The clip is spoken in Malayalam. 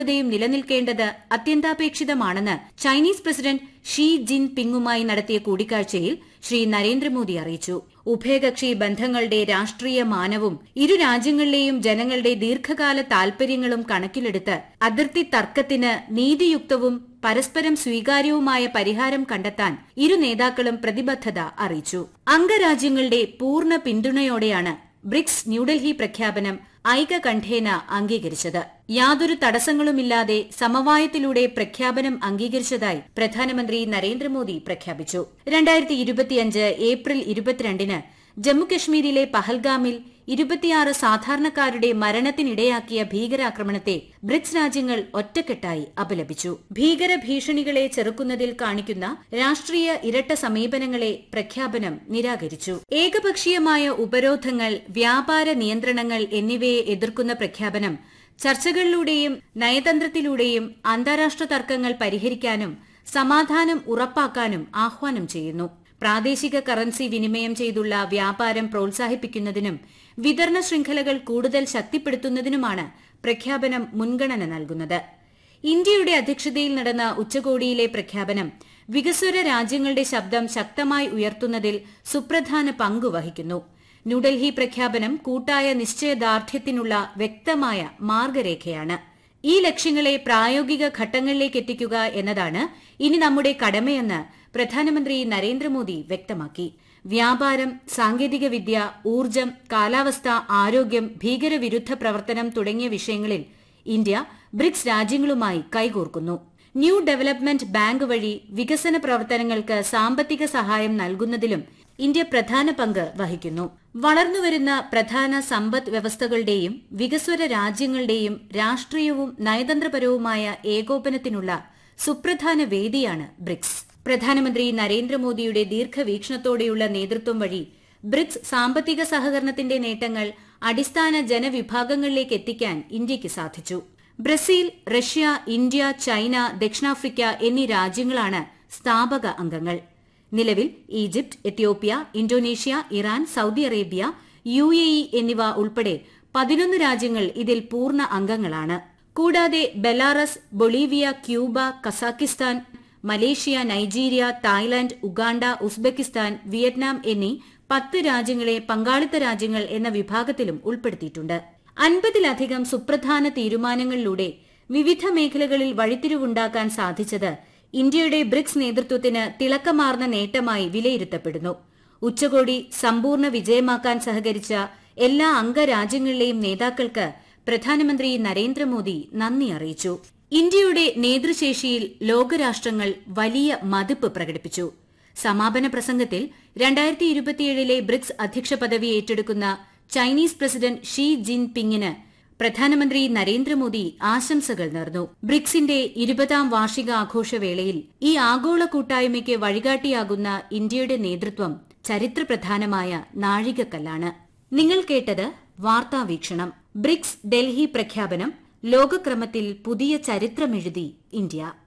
യും നിലനിൽക്കേണ്ടത് അത്യന്താപേക്ഷിതമാണെന്ന് ചൈനീസ് പ്രസിഡന്റ് ഷീ ജിൻ പിങ്ങുമായി നടത്തിയ കൂടിക്കാഴ്ചയിൽ ശ്രീ നരേന്ദ്രമോദി അറിയിച്ചു ഉഭയകക്ഷി ബന്ധങ്ങളുടെ രാഷ്ട്രീയ മാനവും ഇരു രാജ്യങ്ങളിലെയും ജനങ്ങളുടെ ദീർഘകാല താൽപര്യങ്ങളും കണക്കിലെടുത്ത് അതിർത്തി തർക്കത്തിന് നീതിയുക്തവും പരസ്പരം സ്വീകാര്യവുമായ പരിഹാരം കണ്ടെത്താൻ ഇരു നേതാക്കളും പ്രതിബദ്ധത അറിയിച്ചു അംഗരാജ്യങ്ങളുടെ പൂർണ്ണ പിന്തുണയോടെയാണ് ബ്രിക്സ് ന്യൂഡൽഹി പ്രഖ്യാപനം ഐകകണ്ഠേന അംഗീകരിച്ചത് യാതൊരു തടസ്സങ്ങളുമില്ലാതെ സമവായത്തിലൂടെ പ്രഖ്യാപനം അംഗീകരിച്ചതായി പ്രധാനമന്ത്രി നരേന്ദ്രമോദി പ്രഖ്യാപിച്ചു രണ്ടായിരത്തി ഇരുപത്തിയഞ്ച് ഏപ്രിൽ ഇരുപത്തിരണ്ടിന് ജമ്മുകശ്മീരിലെ പഹൽഗാമിൽ ഇരുപത്തിയാറ് സാധാരണക്കാരുടെ മരണത്തിനിടയാക്കിയ ഭീകരാക്രമണത്തെ ബ്രിക്സ് രാജ്യങ്ങൾ ഒറ്റക്കെട്ടായി അപലപിച്ചു ഭീകര ഭീഷണികളെ ചെറുക്കുന്നതിൽ കാണിക്കുന്ന രാഷ്ട്രീയ ഇരട്ട സമീപനങ്ങളെ പ്രഖ്യാപനം നിരാകരിച്ചു ഏകപക്ഷീയമായ ഉപരോധങ്ങൾ വ്യാപാര നിയന്ത്രണങ്ങൾ എന്നിവയെ എതിർക്കുന്ന പ്രഖ്യാപനം ചർച്ചകളിലൂടെയും നയതന്ത്രത്തിലൂടെയും അന്താരാഷ്ട്ര തർക്കങ്ങൾ പരിഹരിക്കാനും സമാധാനം ഉറപ്പാക്കാനും ആഹ്വാനം ചെയ്യുന്നു പ്രാദേശിക കറൻസി വിനിമയം ചെയ്തുള്ള വ്യാപാരം പ്രോത്സാഹിപ്പിക്കുന്നതിനും വിതരണ ശൃംഖലകൾ കൂടുതൽ ശക്തിപ്പെടുത്തുന്നതിനുമാണ് പ്രഖ്യാപനം മുൻഗണന നൽകുന്നത് ഇന്ത്യയുടെ അധ്യക്ഷതയിൽ നടന്ന ഉച്ചകോടിയിലെ പ്രഖ്യാപനം വികസ്വര രാജ്യങ്ങളുടെ ശബ്ദം ശക്തമായി ഉയർത്തുന്നതിൽ സുപ്രധാന പങ്ക് വഹിക്കുന്നു ന്യൂഡൽഹി പ്രഖ്യാപനം കൂട്ടായ നിശ്ചയദാർഢ്യത്തിനുള്ള വ്യക്തമായ മാർഗരേഖയാണ് ഈ ലക്ഷ്യങ്ങളെ പ്രായോഗിക ഘട്ടങ്ങളിലേക്ക് എത്തിക്കുക എന്നതാണ് ഇനി നമ്മുടെ കടമയെന്ന് പ്രധാനമന്ത്രി നരേന്ദ്രമോദി വ്യക്തമാക്കി വ്യാപാരം സാങ്കേതികവിദ്യ ഊർജ്ജം കാലാവസ്ഥ ആരോഗ്യം ഭീകരവിരുദ്ധ പ്രവർത്തനം തുടങ്ങിയ വിഷയങ്ങളിൽ ഇന്ത്യ ബ്രിക്സ് രാജ്യങ്ങളുമായി കൈകോർക്കുന്നു ന്യൂ ഡെവലപ്മെന്റ് ബാങ്ക് വഴി വികസന പ്രവർത്തനങ്ങൾക്ക് സാമ്പത്തിക സഹായം നൽകുന്നതിലും ഇന്ത്യ പ്രധാന പങ്ക് വഹിക്കുന്നു വളർന്നുവരുന്ന പ്രധാന സമ്പദ് വ്യവസ്ഥകളുടെയും വികസ്വര രാജ്യങ്ങളുടെയും രാഷ്ട്രീയവും നയതന്ത്രപരവുമായ ഏകോപനത്തിനുള്ള സുപ്രധാന വേദിയാണ് ബ്രിക്സ് പ്രധാനമന്ത്രി നരേന്ദ്രമോദിയുടെ ദീർഘവീക്ഷണത്തോടെയുള്ള നേതൃത്വം വഴി ബ്രിക്സ് സാമ്പത്തിക സഹകരണത്തിന്റെ നേട്ടങ്ങൾ അടിസ്ഥാന ജനവിഭാഗങ്ങളിലേക്ക് എത്തിക്കാൻ ഇന്ത്യയ്ക്ക് സാധിച്ചു ബ്രസീൽ റഷ്യ ഇന്ത്യ ചൈന ദക്ഷിണാഫ്രിക്ക എന്നീ രാജ്യങ്ങളാണ് സ്ഥാപക അംഗങ്ങൾ നിലവിൽ Egypt Ethiopia Indonesia Iran Saudi Arabia U A E എന്നിവ ഉൾപ്പെടെ പതിനൊന്ന് രാജ്യങ്ങൾ ഇതിൽ പൂർണ്ണ അംഗങ്ങളാണ് കൂടാതെ Belarus Bolivia Cuba Kazakhstan Malaysia Nigeria Thailand Uganda Uzbekistan Vietnam എന്നീ പത്ത് രാജ്യങ്ങളെ പങ്കാളിത്ത രാജ്യങ്ങൾ എന്ന വിഭാഗത്തിലും ഉൾപ്പെടുത്തിയിട്ടുണ്ട് അൻപതിലധികം സുപ്രധാന തീരുമാനങ്ങളിലൂടെ വിവിധ മേഖലകളിൽ വഴിത്തിരിവുണ്ടാക്കാൻ സാധിച്ചത് ഇന്ത്യയുടെ ബ്രിക്സ് നേതൃത്വത്തിന് തിളക്കമാർന്ന നേട്ടമായി വിലയിരുത്തപ്പെടുന്നു ഉച്ചകോടി സമ്പൂർണ്ണ വിജയമാക്കാൻ സഹകരിച്ച എല്ലാ അംഗരാജ്യങ്ങളിലെയും നേതാക്കൾക്ക് പ്രധാനമന്ത്രി നരേന്ദ്രമോദി നന്ദി അറിയിച്ചു ഇന്ത്യയുടെ നേതൃശേഷിയിൽ ലോകരാഷ്ട്രങ്ങൾ വലിയ മതിപ്പ് പ്രകടിപ്പിച്ചു സമാപന പ്രസംഗത്തിൽ രണ്ടായിരത്തി ഇരുപത്തിയേഴിലെ ബ്രിക്സ് അധ്യക്ഷ പദവി ഏറ്റെടുക്കുന്ന ചൈനീസ് പ്രസിഡന്റ് ഷീ ജിൻ പിങ്ങിന് പ്രധാനമന്ത്രി നരേന്ദ്രമോദി ആശംസകൾ നേർന്നു ബ്രിക്സിന്റെ ഇരുപതാം വാർഷികാഘോഷവേളയിൽ ഈ ആഗോള കൂട്ടായ്മയ്ക്ക് വഴികാട്ടിയാകുന്ന ഇന്ത്യയുടെ നേതൃത്വം ചരിത്രപ്രധാനമായ നാഴികക്കല്ലാണ് നിങ്ങൾ കേട്ടത് വാർത്താവീക്ഷണം ബ്രിക്സ് ഡൽഹി പ്രഖ്യാപനം ലോകക്രമത്തിൽ പുതിയ ചരിത്രമെഴുതി ഇന്ത്യ